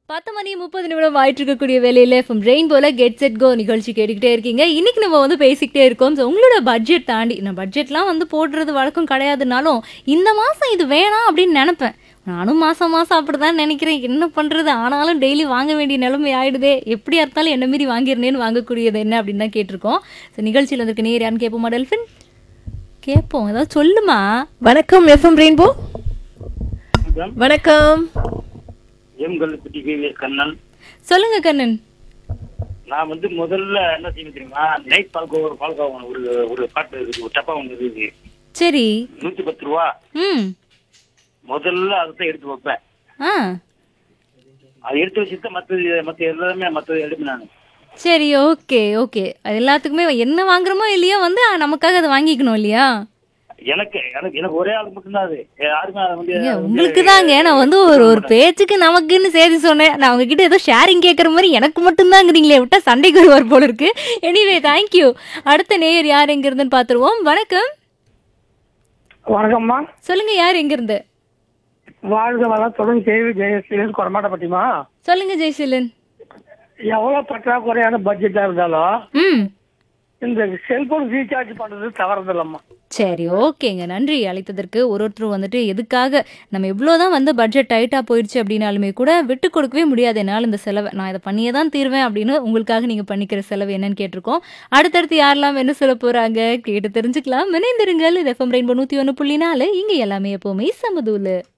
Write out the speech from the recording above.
பத்து மணி முப்பது நிமிடம் ஆயிட்டு இருக்கக்கூடிய வேலையில ஃப்ரம் ரெயின் போல கெட் செட் கோ நிகழ்ச்சி கேட்டுக்கிட்டே இருக்கீங்க இன்னைக்கு நம்ம வந்து பேசிக்கிட்டே இருக்கோம் ஸோ உங்களோட பட்ஜெட் தாண்டி நான் பட்ஜெட்லாம் வந்து போடுறது வழக்கம் கிடையாதுனாலும் இந்த மாதம் இது வேணாம் அப்படின்னு நினைப்பேன் நானும் மாதம் மாதம் அப்படி தான் நினைக்கிறேன் என்ன பண்ணுறது ஆனாலும் டெய்லி வாங்க வேண்டிய நிலைமை ஆயிடுதே எப்படியா இருந்தாலும் என்ன மீறி வாங்கிருந்தேன்னு வாங்கக்கூடியது என்ன அப்படின்னு தான் கேட்டிருக்கோம் ஸோ நிகழ்ச்சியில் வந்திருக்க நேர் யாருன்னு கேட்போமா டெல்ஃபின் கேட்போம் ஏதாவது சொல்லுமா வணக்கம் எஃப்எம் ரெயின்போ வணக்கம் வணக்கம் எம் கல்லுக்குட்டி விவிஎஸ் கண்ணன் சொல்லுங்க கண்ணன் நான் வந்து முதல்ல என்ன செய்யணும் தெரியுமா நைட் பால்கோ ஒரு பால்கோ ஒரு ஒரு பாட்டு இருக்குது ஒரு டப்பா ஒன்று இருக்குது சரி நூத்தி பத்து ரூபா ம் முதல்ல அதை தான் எடுத்து வைப்பேன் ஆ அதை எடுத்து வச்சுட்டு மற்றது மற்ற எல்லாமே மற்றது எடுப்பேன் நான் சரி ஓகே ஓகே அது எல்லாத்துக்குமே என்ன வாங்குறோமோ இல்லையோ வந்து ஆ, நமக்காக அதை வாங்கிக்கணும் இல்லையா எனக்கு எனக்கு எனக்கு ஒரே ஆள் மட்டும்தான் அது யாருமே அதை வந்து ஏங்க, உங்களுக்கு தாங்க நான் வந்து ஒரு ஒரு பேச்சுக்கு நமக்குன்னு செய்தி சொன்னேன் நான் உங்ககிட்ட ஏதோ ஷேரிங் கேட்குற மாதிரி எனக்கு மட்டும்தாங்கிறீங்களே விட்டா சண்டைக்கு வருவார் போல இருக்கு எனிவே தேங்க்யூ அடுத்த நேயர் யார் எங்க இருந்துன்னு பார்த்துருவோம் வணக்கம் வணக்கம்மா சொல்லுங்க யார் எங்க இருந்து வாழ்க வளம் தொடர்ந்து கேள்வி ஜெயஸ்ரீலேருந்து கொரமாட்டப்பட்டிமா சொல்லுங்க ஜெய்சீலன் எவ்வளோ பற்றாக்குறையான பட்ஜெட்டாக இருந்தாலும் ம் இந்த செல்போன் ரீசார்ஜ் பண்ணுறது தவறதில்லம்மா சரி ஓகேங்க நன்றி அழைத்ததற்கு ஒரு ஒருத்தர் வந்துட்டு எதுக்காக நம்ம எவ்வளோதான் வந்து பட்ஜெட் டைட்டாக போயிடுச்சு அப்படின்னாலுமே கூட விட்டு கொடுக்கவே முடியாது என்னால் இந்த செலவை நான் இதை பண்ணியே தான் தீர்வேன் அப்படின்னு உங்களுக்காக நீங்கள் பண்ணிக்கிற செலவு என்னன்னு கேட்டிருக்கோம் அடுத்தடுத்து யாரெல்லாம் என்ன சொல்ல போகிறாங்க கேட்டு தெரிஞ்சுக்கலாம் இணைந்திருங்கள் இது எஃப்எம் ரெயின்போ நூற்றி ஒன்று புள்ளி நாலு இங்கே எல்லாமே எப்போவுமே சமதூலு